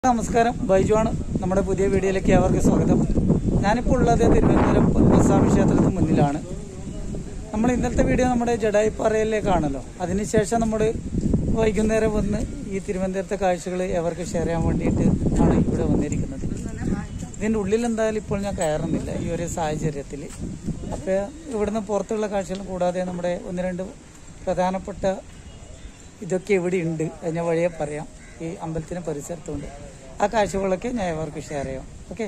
നമസ്കാരം ബൈജു ആണ് നമ്മുടെ പുതിയ വീഡിയോയിലേക്ക് ഏവർക്ക് സ്വാഗതം ഞാനിപ്പോൾ ഉള്ളത് തിരുവനന്തപുരം പത്മസ്വാമി ക്ഷേത്രത്തിന് മുന്നിലാണ് നമ്മൾ ഇന്നലത്തെ വീഡിയോ നമ്മുടെ ജഡായിപ്പാറയിലേക്കാണല്ലോ അതിനുശേഷം നമ്മൾ വൈകുന്നേരം വന്ന് ഈ തിരുവനന്തപുരത്തെ കാഴ്ചകൾ എവർക്ക് ഷെയർ ചെയ്യാൻ വേണ്ടിയിട്ട് ആണ് ഇവിടെ വന്നിരിക്കുന്നത് ഇതിൻ്റെ ഉള്ളിൽ എന്തായാലും ഇപ്പോൾ ഞാൻ കയറുന്നില്ല ഈ ഒരു സാഹചര്യത്തിൽ അപ്പോൾ ഇവിടുന്ന് പുറത്തുള്ള കാഴ്ചകൾ കൂടാതെ നമ്മുടെ ഒന്ന് രണ്ട് പ്രധാനപ്പെട്ട ഇതൊക്കെ ഇവിടെ ഉണ്ട് അത് ഞാൻ വഴിയെ പറയാം ഈ അമ്പലത്തിന് പരിസരത്തുണ്ട് ആ കാഴ്ചകളൊക്കെ ഞാൻ ഇവർക്ക് ഷെയർ ചെയ്യാം ഓക്കെ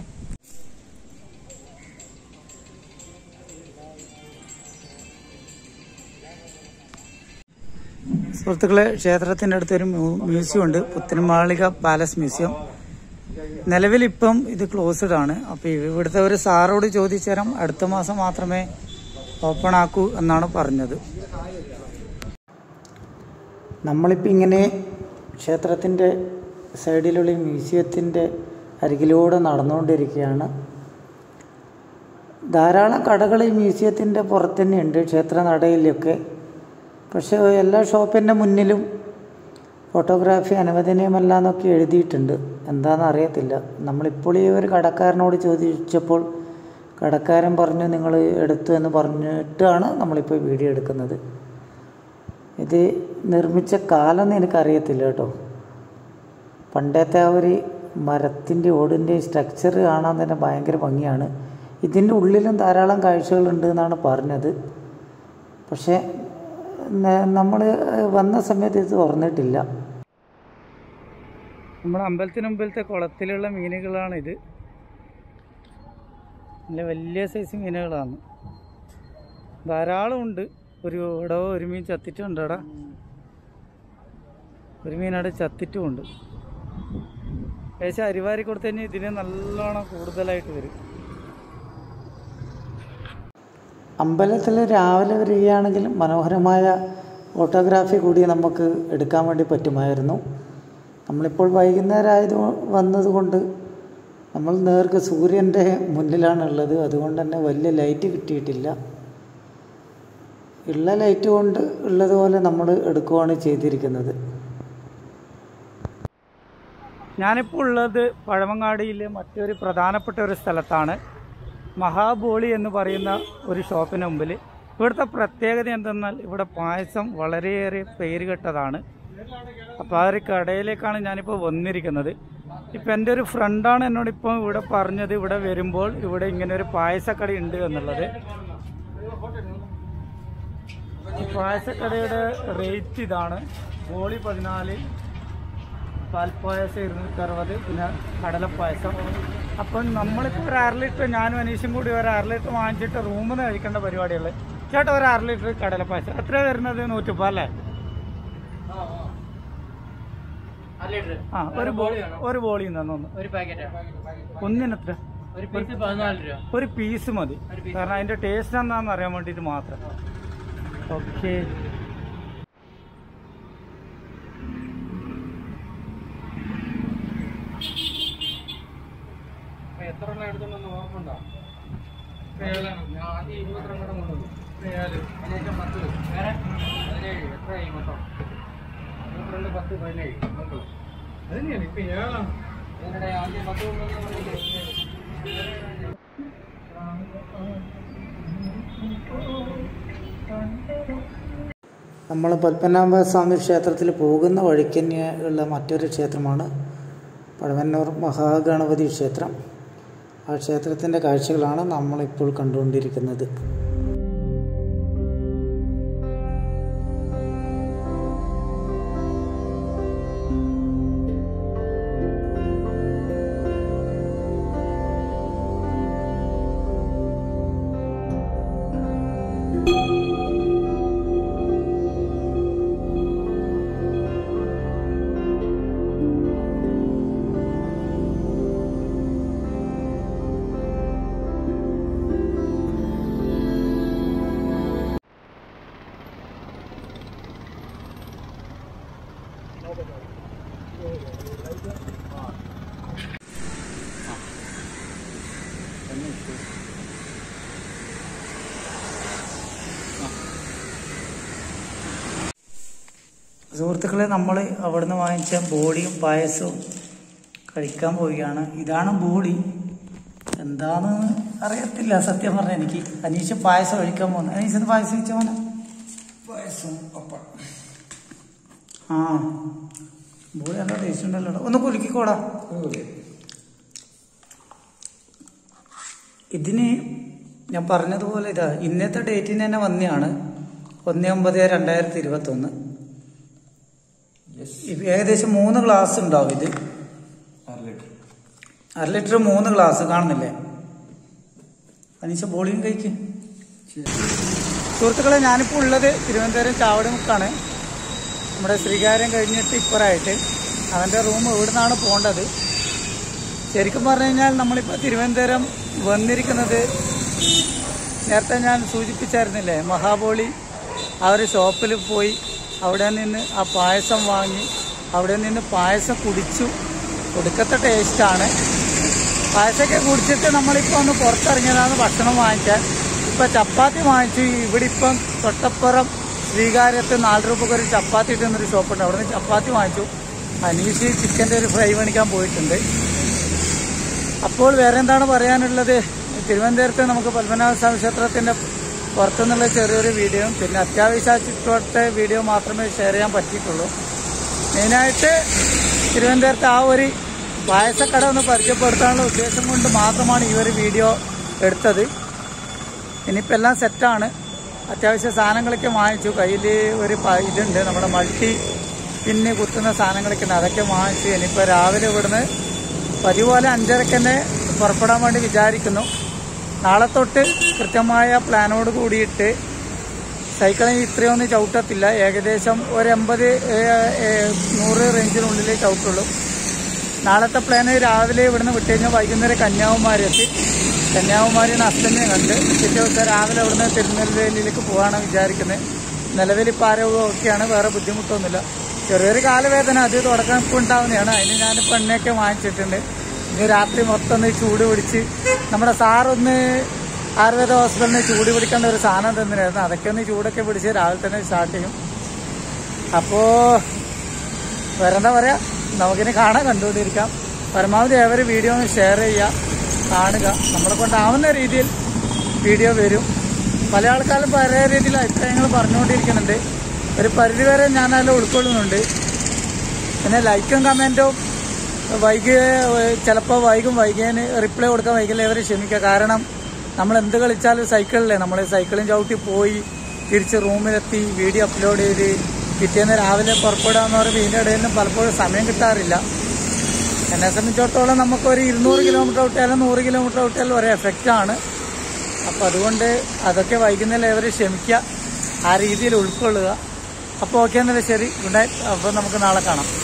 സുഹൃത്തുക്കളെ ക്ഷേത്രത്തിൻ്റെ അടുത്തൊരു മ്യൂ- മ്യൂസിയം ഉണ്ട് പുത്തൻമാളിക പാലസ് മ്യൂസിയം നിലവിലിപ്പം ഇത് ക്ലോസ്ഡ് ആണ് അപ്പോൾ ഇവിടുത്തെ ഒരു സാറോട് ചോദിച്ചേരം അടുത്ത മാസം മാത്രമേ ഓപ്പൺ ആക്കൂ എന്നാണ് പറഞ്ഞത് നമ്മളിപ്പോൾ ഇങ്ങനെ ക്ഷേത്രത്തിൻ്റെ സൈഡിലുള്ള ഈ മ്യൂസിയത്തിൻ്റെ അരികിലൂടെ നടന്നുകൊണ്ടിരിക്കുകയാണ് ധാരാളം കടകൾ ഈ മ്യൂസിയത്തിൻ്റെ പുറത്ത് തന്നെയുണ്ട് ക്ഷേത്ര നടയിലൊക്കെ പക്ഷേ എല്ലാ ഷോപ്പിൻ്റെ മുന്നിലും ഫോട്ടോഗ്രാഫി അനുവദനീയമല്ല എന്നൊക്കെ എഴുതിയിട്ടുണ്ട് എന്താണെന്ന് അറിയത്തില്ല നമ്മളിപ്പോൾ ഈ ഒരു കടക്കാരനോട് ചോദിച്ചപ്പോൾ കടക്കാരൻ പറഞ്ഞു നിങ്ങൾ എടുത്തു എന്ന് പറഞ്ഞിട്ടാണ് നമ്മളിപ്പോൾ വീഡിയോ എടുക്കുന്നത് ഇത് നിർമ്മിച്ച കാലമൊന്നും എനിക്കറിയത്തില്ല കേട്ടോ പണ്ടത്തെ ആ ഒരു മരത്തിൻ്റെ ഓടിൻ്റെ സ്ട്രക്ചർ കാണാൻ തന്നെ ഭയങ്കര ഭംഗിയാണ് ഇതിൻ്റെ ഉള്ളിലും ധാരാളം കാഴ്ചകളുണ്ട് എന്നാണ് പറഞ്ഞത് പക്ഷേ നമ്മൾ വന്ന സമയത്ത് ഇത് തുറന്നിട്ടില്ല നമ്മുടെ അമ്പലത്തിന് മുമ്പിലത്തെ കുളത്തിലുള്ള മീനുകളാണിത് നല്ല വലിയ സൈസ് മീനുകളാണ് ധാരാളം ഉണ്ട് ഒരു ഇവിടെ ഒരു മീൻ ചത്തിട്ടുണ്ട് അവിടെ ഒരു മീൻ അവിടെ ചത്തിട്ടുമുണ്ട് ഏകദേശം അരിവാരി കൊടുത്തു കഴിഞ്ഞാൽ ഇതിന് നല്ലോണം കൂടുതലായിട്ട് വരും അമ്പലത്തിൽ രാവിലെ വരികയാണെങ്കിൽ മനോഹരമായ ഫോട്ടോഗ്രാഫി കൂടി നമുക്ക് എടുക്കാൻ വേണ്ടി പറ്റുമായിരുന്നു നമ്മളിപ്പോൾ വൈകുന്നേരം ആയത് വന്നതുകൊണ്ട് നമ്മൾ നേർക്ക് സൂര്യൻ്റെ മുന്നിലാണുള്ളത് അതുകൊണ്ട് തന്നെ വലിയ ലൈറ്റ് കിട്ടിയിട്ടില്ല ഉള്ള ലൈറ്റ് കൊണ്ട് ഉള്ളതുപോലെ നമ്മൾ എടുക്കുകയാണ് ചെയ്തിരിക്കുന്നത് ഞാനിപ്പോൾ ഉള്ളത് പഴമങ്ങാടിയിലെ മറ്റൊരു പ്രധാനപ്പെട്ട ഒരു സ്ഥലത്താണ് മഹാബോളി എന്ന് പറയുന്ന ഒരു ഷോപ്പിന് മുമ്പിൽ ഇവിടുത്തെ പ്രത്യേകത എന്തെന്നാൽ ഇവിടെ പായസം വളരെയേറെ പേര് കേട്ടതാണ് അപ്പോൾ ആ ഒരു കടയിലേക്കാണ് ഞാനിപ്പോൾ വന്നിരിക്കുന്നത് ഇപ്പം എൻ്റെ ഒരു ഫ്രണ്ടാണ് എന്നോട് ഇപ്പോൾ ഇവിടെ പറഞ്ഞത് ഇവിടെ വരുമ്പോൾ ഇവിടെ ഇങ്ങനെ ഒരു പായസക്കട ഉണ്ട് എന്നുള്ളത് ഈ പായസക്കടയുടെ റേറ്റ് ഇതാണ് ബോളി പതിനാല് പാൽപ്പായസം ഇരുന്നൂറ്റി അറുപത് പിന്നെ കടലപ്പായസം അപ്പം നമ്മളിപ്പോൾ ഒരു അര ലിറ്റർ ഞാനും അനീഷും കൂടി ഒരു അര ലിറ്റർ വാങ്ങിച്ചിട്ട് റൂമിൽ നിന്ന് കഴിക്കേണ്ട പരിപാടികൾ ചേട്ടാ ഒരു അര ലിറ്റർ കടലപ്പായസം എത്ര വരുന്നത് നൂറ്റിപ്പോ അല്ലേ ആ ഒരു ബോളി ഒരു ബോളി തന്നൊന്ന് ഒരു പാക്കറ്റ് ഒന്നിനെത്ര ഒരു പീസ് പതിനാല് രൂപ ഒരു പീസ് മതി കാരണം അതിൻ്റെ ടേസ്റ്റ് എന്താണെന്ന് അറിയാൻ വേണ്ടിയിട്ട് മാത്രം ഓക്കെ എത്ര എണ്ണം എടുത്തോണ്ടെന്ന് ഓർമ്മണ്ടോ ഞാൻ ആദ്യം ഇരുപത്തിരണ്ടെണ്ണം കൊണ്ടുവന്നു അതിനേറ്റം പത്ത് വേറെ പതിനേഴ് എത്രയായി മൊത്തം ഇരുപത്തിരണ്ട് പത്ത് പതിനേഴ് മൊത്തം അത് തന്നെയാണ് ഇപ്പൊ ഏഴാണ് ഇതിനിടെ ആദ്യം പത്ത് കൊണ്ടുവന്നു നമ്മൾ പത്മനാഭ സ്വാമി ക്ഷേത്രത്തിൽ പോകുന്ന വഴിക്ക് തന്നെ ഉള്ള മറ്റൊരു ക്ഷേത്രമാണ് പഴവന്നൂർ മഹാഗണപതി ക്ഷേത്രം ആ ക്ഷേത്രത്തിൻ്റെ കാഴ്ചകളാണ് നമ്മളിപ്പോൾ കണ്ടുകൊണ്ടിരിക്കുന്നത് സുഹൃത്തുക്കളെ നമ്മൾ അവിടുന്ന് വാങ്ങിച്ച ബോഡിയും പായസവും കഴിക്കാൻ പോവുകയാണ് ഇതാണ് ബോളി എന്താന്ന് അറിയത്തില്ല സത്യം പറഞ്ഞ എനിക്ക് അനീഷ് പായസം കഴിക്കാൻ പോകുന്നു അനീഷ് പായസം കഴിച്ച മോനെ പായസം പപ്പ ആ ബോളി നല്ല ടേസ്റ്റ് ഉണ്ടല്ലോ ഒന്ന് കുലുക്കിക്കോടാ ഇതിന് ഞാൻ പറഞ്ഞതുപോലെ ഇതാ ഇന്നത്തെ ഡേറ്റിന് തന്നെ വന്നെയാണ് ഒന്ന് ഒമ്പത് രണ്ടായിരത്തി ഇരുപത്തൊന്ന് യെസ് ഇത് ഏകദേശം മൂന്ന് ഗ്ലാസ് ഉണ്ടാവും ഇത് അര ലിറ്റർ അര ലിറ്റർ മൂന്ന് ഗ്ലാസ് കാണുന്നില്ലേ അനീഷ ബോളിയും കഴിക്ക് സുഹൃത്തുക്കളെ ഞാനിപ്പോൾ ഉള്ളത് തിരുവനന്തപുരം ചാവടിമുക്കാണ് നമ്മുടെ ശ്രീകാര്യം കഴിഞ്ഞിട്ട് ഇപ്പുറമായിട്ട് അവൻ്റെ റൂം ഇവിടുന്നാണ് പോകേണ്ടത് ശരിക്കും പറഞ്ഞു കഴിഞ്ഞാൽ നമ്മളിപ്പോൾ തിരുവനന്തപുരം വന്നിരിക്കുന്നത് നേരത്തെ ഞാൻ സൂചിപ്പിച്ചായിരുന്നില്ലേ മഹാബോളി ആ ഒരു ഷോപ്പിൽ പോയി അവിടെ നിന്ന് ആ പായസം വാങ്ങി അവിടെ നിന്ന് പായസം കുടിച്ചു ഒടുക്കത്തെ ടേസ്റ്റാണ് പായസമൊക്കെ കുടിച്ചിട്ട് നമ്മളിപ്പോൾ ഒന്ന് പുറത്തിറങ്ങിയതാണ് ഭക്ഷണം വാങ്ങിക്കാൻ ഇപ്പം ചപ്പാത്തി വാങ്ങിച്ചു ഇവിടെ ഇപ്പം തൊട്ടപ്പുറം ശ്രീകാര്യത്ത് നാല് രൂപക്ക് ഒരു ചപ്പാത്തി ഇട്ടുന്നൊരു ഷോപ്പുണ്ട് അവിടെ നിന്ന് ചപ്പാത്തി വാങ്ങിച്ചു അനീഷ് ചിക്കൻ്റെ ഒരു ഫ്രൈ മേടിക്കാൻ പോയിട്ടുണ്ട് അപ്പോൾ വേറെ എന്താണ് പറയാനുള്ളത് തിരുവനന്തപുരത്ത് നമുക്ക് പത്മനാഭ സ്വാമി ക്ഷേത്രത്തിന്റെ പുറത്തുനിന്നുള്ള ചെറിയൊരു വീഡിയോ പിന്നെ അത്യാവശ്യ ചുറ്റോട്ടത്തെ വീഡിയോ മാത്രമേ ഷെയർ ചെയ്യാൻ പറ്റിയിട്ടുള്ളൂ മെയിനായിട്ട് തിരുവനന്തപുരത്ത് ആ ഒരു പായസക്കട ഒന്ന് പരിചയപ്പെടുത്താനുള്ള ഉദ്ദേശം കൊണ്ട് മാത്രമാണ് ഈ ഒരു വീഡിയോ എടുത്തത് ഇനിയിപ്പോൾ എല്ലാം സെറ്റാണ് അത്യാവശ്യ സാധനങ്ങളൊക്കെ വാങ്ങിച്ചു കയ്യിൽ ഒരു പ- ഇതുണ്ട് നമ്മുടെ മൾട്ടി പിന്നെ കുത്തുന്ന സാധനങ്ങളൊക്കെ ഉണ്ട് അതൊക്കെ വാങ്ങിച്ചു ഇനിയിപ്പോൾ രാവിലെ ഇവിടുന്ന് പതിവ് പോലെ അഞ്ചരക്ക് തന്നെ പുറപ്പെടാൻ വേണ്ടി വിചാരിക്കുന്നു നാളെ തൊട്ട് കൃത്യമായ പ്ലാനോട് കൂടിയിട്ട് സൈക്കിളിൽ ഇത്രയൊന്നും ചവിട്ടത്തില്ല ഏകദേശം ഒരു എൺപത് നൂറ് റേഞ്ചിനുള്ളിൽ ചവിട്ടുള്ളൂ നാളത്തെ പ്ലാന് രാവിലെ ഇവിടുന്ന് വിട്ട് കഴിഞ്ഞാൽ വൈകുന്നേരം കന്യാകുമാരി എത്തി കന്യാകുമാരിന്ന് അസ്തമയം കണ്ട് പിറ്റേ ദിവസം രാവിലെ ഇവിടുന്ന് തിരുനെൽവേലിയിലേക്ക് പോകാനാണ് വിചാരിക്കുന്നത് നിലവിൽ ഇപ്പോൾ ആരോഗ്യമൊക്കെയാണ് വേറെ ബുദ്ധിമുട്ടൊന്നുമില്ല ചെറിയൊരു കാലവേദന അത് തുടക്കം ഇപ്പോൾ ഉണ്ടാവുന്നതാണ് അതിന് ഞാനിപ്പോൾ എണ്ണയൊക്കെ വാങ്ങിച്ചിട്ടുണ്ട് ഇനി രാത്രി മൊത്തം ഒന്ന് ചൂട് പിടിച്ച് നമ്മുടെ സാറൊന്ന് ആയുർവേദ ഹോസ്പിറ്റലിന് ചൂട് പിടിക്കേണ്ട ഒരു സാധനം തന്നിരുന്നു അതൊക്കെ ഒന്ന് ചൂടൊക്കെ പിടിച്ച് രാവിലെ തന്നെ സ്റ്റാർട്ട് ചെയ്യും അപ്പോൾ വേറെന്താ പറയാ നമുക്കിനി കാണാൻ കണ്ടുകൊണ്ടിരിക്കാം പരമാവധി ഏവര് വീഡിയോ ഒന്ന് ഷെയർ ചെയ്യുക കാണുക നമ്മളെ കൊണ്ടാവുന്ന രീതിയിൽ വീഡിയോ വരും പല ആൾക്കാരും പല രീതിയിൽ അഭിപ്രായങ്ങൾ പറഞ്ഞുകൊണ്ടിരിക്കുന്നുണ്ട് ഒരു പരിധിവരെ ഞാൻ അതിൽ ഉൾക്കൊള്ളുന്നുണ്ട് പിന്നെ ലൈക്കും കമൻറ്റും വൈകി ചിലപ്പോൾ വൈകും വൈകിയതിന് റിപ്ലൈ കൊടുക്കാൻ വൈകില്ല ഇവർ ക്ഷമിക്കുക കാരണം നമ്മൾ എന്ത് കളിച്ചാലും സൈക്കിളിലേ നമ്മൾ സൈക്കിളും ചവിട്ടി പോയി തിരിച്ച് റൂമിലെത്തി വീഡിയോ അപ്ലോഡ് ചെയ്ത് പിറ്റേന്ന് രാവിലെ പുറപ്പെടാന്ന് പറയുമ്പോൾ ഇതിൻ്റെ ഇടയിൽ നിന്ന് പലപ്പോഴും സമയം കിട്ടാറില്ല എന്നെ സംബന്ധിച്ചിടത്തോളം നമുക്കൊരു ഇരുന്നൂറ് കിലോമീറ്റർ ഔട്ടിയാലും നൂറ് കിലോമീറ്റർ ഔട്ടിയാലും ഒരേ എഫക്റ്റാണ് അപ്പോൾ അതുകൊണ്ട് അതൊക്കെ വൈകുന്നേരം ഇവർ ക്ഷമിക്കുക ആ രീതിയിൽ ഉൾക്കൊള്ളുക അപ്പോൾ ഓക്കെ എന്നല്ലേ ശരി ഗുഡ് നൈറ്റ് അപ്പോൾ നമുക്ക് നാളെ കാണാം